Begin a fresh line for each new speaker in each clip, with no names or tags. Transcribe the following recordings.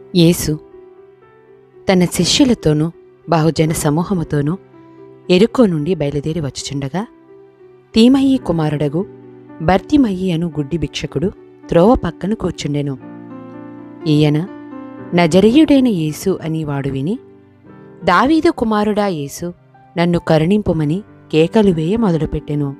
యేసు తన శిష్యులతోనూ బహుజన సమూహముతోనూ ఎరుకో నుండి బయలుదేరి వచ్చుచుండగా తీమయ్యి కుమారుడగు భర్తిమయ్యి అను గుడ్డి భిక్షకుడు త్రోవ పక్కన కూర్చుండెను ఈయన నజరీయుడైన యేసు అని వాడు విని దావీదు కుమారుడా యేసు నన్ను కరుణింపుమని కేకలు వేయ మొదలుపెట్టెను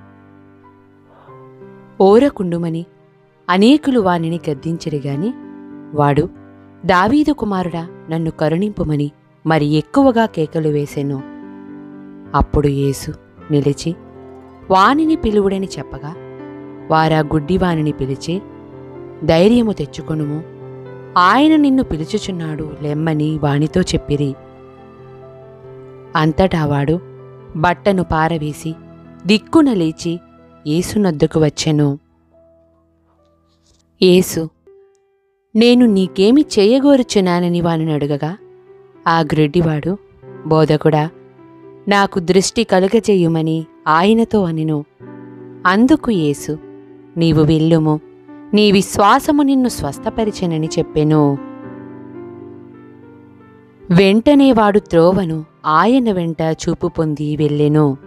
ఓరకుండుమని అనేకులు వానిని గద్దించిరి గాని వాడు దావీదు కుమారుడా నన్ను కరుణింపుమని మరి ఎక్కువగా కేకలు వేసెను అప్పుడు యేసు నిలిచి వానిని పిలువుడని చెప్పగా వారా గుడ్డివానిని పిలిచి ధైర్యము తెచ్చుకొనుము ఆయన నిన్ను పిలుచుచున్నాడు లెమ్మని వానితో చెప్పిరి అంతటా వాడు బట్టను పారవేసి దిక్కున లేచి యేసునొద్దకు వచ్చెను యేసు నేను నీకేమి చేయగోరుచున్నానని వానిని అడుగగా ఆ గ్రెడ్డివాడు బోధకుడా నాకు దృష్టి కలుగజేయుమని ఆయనతో అనెను అందుకు యేసు నీవు వెళ్ళుము నీ విశ్వాసము నిన్ను స్వస్థపరిచెనని చెప్పెను వెంటనే వాడు త్రోవను ఆయన వెంట చూపు పొంది వెళ్ళెను